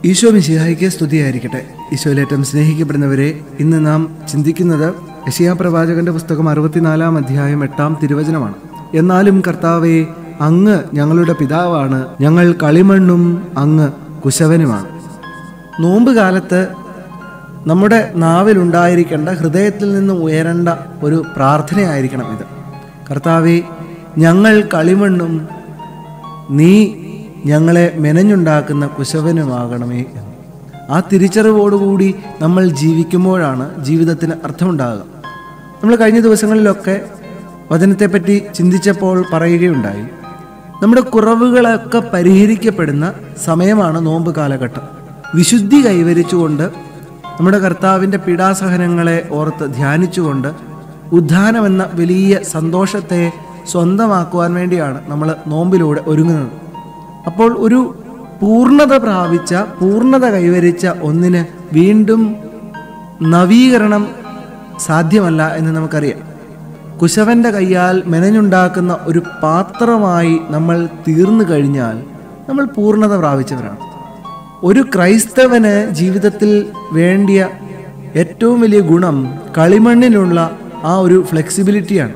ഈശോ മിശിഹായിക്ക് സ്തുതിയായിരിക്കട്ടെ ഈശോയിലേറ്റം സ്നേഹിക്കപ്പെടുന്നവരെ ഇന്ന് നാം ചിന്തിക്കുന്നത് യശയാ പ്രവാചകന്റെ പുസ്തകം അറുപത്തിനാലാം അധ്യായം എട്ടാം തിരുവചനമാണ് എന്നാലും കർത്താവെ അങ്ങ് ഞങ്ങളുടെ പിതാവാണ് ഞങ്ങൾ കളിമണ്ണും അങ്ങ് കുശവനുമാണ് നോമ്പ് കാലത്ത് നമ്മുടെ നാവിലുണ്ടായിരിക്കേണ്ട ഹൃദയത്തിൽ നിന്ന് ഉയരേണ്ട ഒരു പ്രാർത്ഥനയായിരിക്കണം ഇത് കർത്താവെ ഞങ്ങൾ കളിമണ്ണും നീ ഞങ്ങളെ മെനഞ്ഞുണ്ടാക്കുന്ന കുശവനുമാകണമേ എന്ന് ആ തിരിച്ചറിവോടുകൂടി നമ്മൾ ജീവിക്കുമ്പോഴാണ് ജീവിതത്തിന് അർത്ഥമുണ്ടാകുക നമ്മൾ കഴിഞ്ഞ ദിവസങ്ങളിലൊക്കെ വചനത്തെപ്പറ്റി ചിന്തിച്ചപ്പോൾ പറയുകയുണ്ടായി നമ്മുടെ കുറവുകളൊക്കെ പരിഹരിക്കപ്പെടുന്ന സമയമാണ് നോമ്പ് കാലഘട്ടം വിശുദ്ധി കൈവരിച്ചുകൊണ്ട് നമ്മുടെ കർത്താവിൻ്റെ പീഡാസഹനങ്ങളെ ഓർത്ത് ധ്യാനിച്ചുകൊണ്ട് ഉദ്ധാനമെന്ന വലിയ സന്തോഷത്തെ സ്വന്തമാക്കുവാൻ വേണ്ടിയാണ് നമ്മൾ നോമ്പിലൂടെ ഒരുങ്ങുന്നത് അപ്പോൾ ഒരു പൂർണ്ണത പ്രാപിച്ച പൂർണ്ണത കൈവരിച്ച ഒന്നിന് വീണ്ടും നവീകരണം സാധ്യമല്ല എന്ന് നമുക്കറിയാം കുശവന്റെ കയ്യാൽ മെനഞ്ഞുണ്ടാക്കുന്ന ഒരു പാത്രമായി നമ്മൾ തീർന്നു കഴിഞ്ഞാൽ നമ്മൾ പൂർണ്ണത പ്രാപിച്ചവരാണ് ഒരു ക്രൈസ്തവന് ജീവിതത്തിൽ വേണ്ടിയ ഏറ്റവും വലിയ ഗുണം കളിമണ്ണിനുള്ള ആ ഒരു ഫ്ലെക്സിബിലിറ്റിയാണ്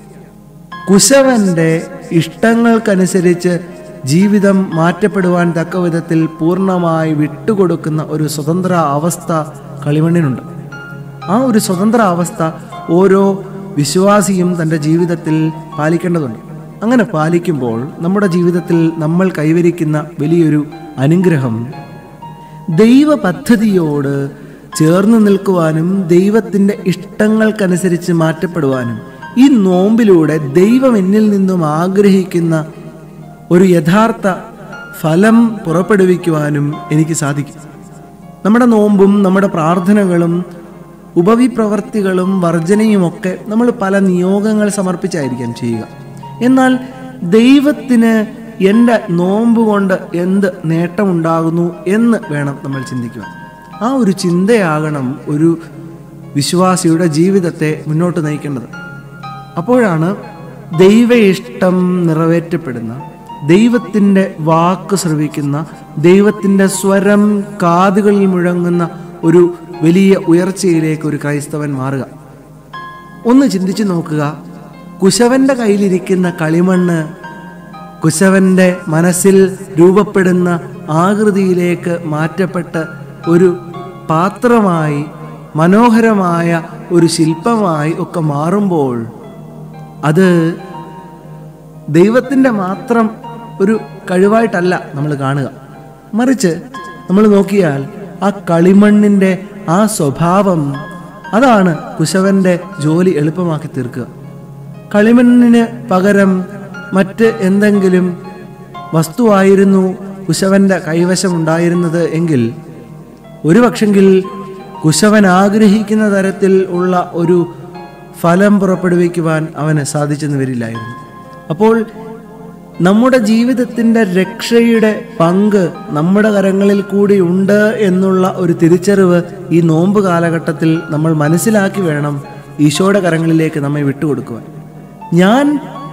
കുശവന്റെ ഇഷ്ടങ്ങൾക്കനുസരിച്ച് ജീവിതം മാറ്റപ്പെടുവാൻ തക്ക വിധത്തിൽ പൂർണ്ണമായി വിട്ടുകൊടുക്കുന്ന ഒരു സ്വതന്ത്ര അവസ്ഥ കളിമണ്ണിനുണ്ട് ആ ഒരു സ്വതന്ത്ര അവസ്ഥ ഓരോ വിശ്വാസിയും തൻ്റെ ജീവിതത്തിൽ പാലിക്കേണ്ടതുണ്ട് അങ്ങനെ പാലിക്കുമ്പോൾ നമ്മുടെ ജീവിതത്തിൽ നമ്മൾ കൈവരിക്കുന്ന വലിയൊരു അനുഗ്രഹം ദൈവ പദ്ധതിയോട് ചേർന്ന് നിൽക്കുവാനും ദൈവത്തിൻ്റെ ഇഷ്ടങ്ങൾക്കനുസരിച്ച് മാറ്റപ്പെടുവാനും ഈ നോമ്പിലൂടെ ദൈവം എന്നിൽ നിന്നും ആഗ്രഹിക്കുന്ന ഒരു യഥാർത്ഥ ഫലം പുറപ്പെടുവിക്കുവാനും എനിക്ക് സാധിക്കും നമ്മുടെ നോമ്പും നമ്മുടെ പ്രാർത്ഥനകളും ഉപവിപ്രവർത്തികളും വർജനയുമൊക്കെ നമ്മൾ പല നിയോഗങ്ങൾ സമർപ്പിച്ചായിരിക്കാം ചെയ്യുക എന്നാൽ ദൈവത്തിന് എൻ്റെ നോമ്പ് കൊണ്ട് എന്ത് നേട്ടമുണ്ടാകുന്നു എന്ന് വേണം നമ്മൾ ചിന്തിക്കുവാൻ ആ ഒരു ചിന്തയാകണം ഒരു വിശ്വാസിയുടെ ജീവിതത്തെ മുന്നോട്ട് നയിക്കേണ്ടത് അപ്പോഴാണ് ദൈവ ഇഷ്ടം നിറവേറ്റപ്പെടുന്ന ദൈവത്തിൻ്റെ വാക്ക് ശ്രവിക്കുന്ന ദൈവത്തിൻ്റെ സ്വരം കാതുകളിൽ മുഴങ്ങുന്ന ഒരു വലിയ ഉയർച്ചയിലേക്ക് ഒരു ക്രൈസ്തവൻ മാറുക ഒന്ന് ചിന്തിച്ചു നോക്കുക കുശവന്റെ കയ്യിലിരിക്കുന്ന കളിമണ്ണ് കുശവന്റെ മനസ്സിൽ രൂപപ്പെടുന്ന ആകൃതിയിലേക്ക് മാറ്റപ്പെട്ട് ഒരു പാത്രമായി മനോഹരമായ ഒരു ശില്പമായി ഒക്കെ മാറുമ്പോൾ അത് ദൈവത്തിൻ്റെ മാത്രം ഒരു കഴിവായിട്ടല്ല നമ്മൾ കാണുക മറിച്ച് നമ്മൾ നോക്കിയാൽ ആ കളിമണ്ണിൻ്റെ ആ സ്വഭാവം അതാണ് കുശവന്റെ ജോലി എളുപ്പമാക്കി തീർക്കുക കളിമണ്ണിന് പകരം മറ്റ് എന്തെങ്കിലും വസ്തുവായിരുന്നു കുശവന്റെ കൈവശമുണ്ടായിരുന്നത് എങ്കിൽ ഒരു പക്ഷെങ്കിൽ കുശവൻ ആഗ്രഹിക്കുന്ന തരത്തിൽ ഉള്ള ഒരു ഫലം പുറപ്പെടുവിക്കുവാൻ അവന് സാധിച്ചെന്ന് വരില്ലായിരുന്നു അപ്പോൾ നമ്മുടെ ജീവിതത്തിൻ്റെ രക്ഷയുടെ പങ്ക് നമ്മുടെ കരങ്ങളിൽ കൂടി ഉണ്ട് എന്നുള്ള ഒരു തിരിച്ചറിവ് ഈ നോമ്പ് കാലഘട്ടത്തിൽ നമ്മൾ മനസ്സിലാക്കി വേണം ഈശോയുടെ കരങ്ങളിലേക്ക് നമ്മെ വിട്ടുകൊടുക്കുവാൻ ഞാൻ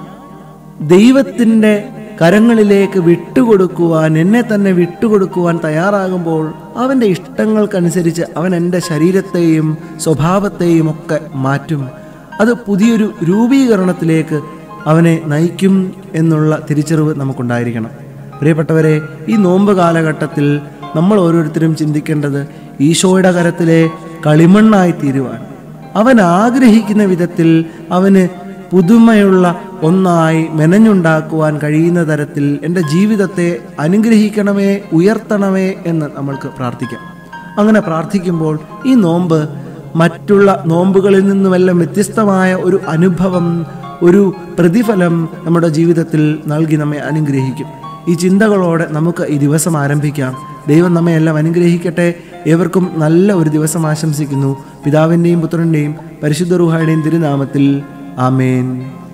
ദൈവത്തിൻ്റെ കരങ്ങളിലേക്ക് വിട്ടുകൊടുക്കുവാൻ എന്നെ തന്നെ വിട്ടുകൊടുക്കുവാൻ തയ്യാറാകുമ്പോൾ അവൻ്റെ ഇഷ്ടങ്ങൾക്കനുസരിച്ച് അവൻ എൻ്റെ ശരീരത്തെയും സ്വഭാവത്തെയും ഒക്കെ മാറ്റും അത് പുതിയൊരു രൂപീകരണത്തിലേക്ക് അവനെ നയിക്കും എന്നുള്ള തിരിച്ചറിവ് നമുക്കുണ്ടായിരിക്കണം പ്രിയപ്പെട്ടവരെ ഈ നോമ്പ് കാലഘട്ടത്തിൽ നമ്മൾ ഓരോരുത്തരും ചിന്തിക്കേണ്ടത് ഈശോയുടെ കരത്തിലെ കളിമണ്ണായി തീരുവാൻ അവൻ ആഗ്രഹിക്കുന്ന വിധത്തിൽ അവന് പുതുമയുള്ള ഒന്നായി മെനഞ്ഞുണ്ടാക്കുവാൻ കഴിയുന്ന തരത്തിൽ എൻ്റെ ജീവിതത്തെ അനുഗ്രഹിക്കണമേ ഉയർത്തണമേ എന്ന് നമ്മൾക്ക് പ്രാർത്ഥിക്കാം അങ്ങനെ പ്രാർത്ഥിക്കുമ്പോൾ ഈ നോമ്പ് മറ്റുള്ള നോമ്പുകളിൽ നിന്നുമെല്ലാം വ്യത്യസ്തമായ ഒരു അനുഭവം ഒരു പ്രതിഫലം നമ്മുടെ ജീവിതത്തിൽ നൽകി നമ്മെ അനുഗ്രഹിക്കും ഈ ചിന്തകളോടെ നമുക്ക് ഈ ദിവസം ആരംഭിക്കാം ദൈവം നമ്മെ എല്ലാം അനുഗ്രഹിക്കട്ടെ ഏവർക്കും നല്ല ഒരു ദിവസം ആശംസിക്കുന്നു പിതാവിൻ്റെയും പുത്രൻ്റെയും പരിശുദ്ധ റുഹായുടെയും തിരുനാമത്തിൽ ആമേൻ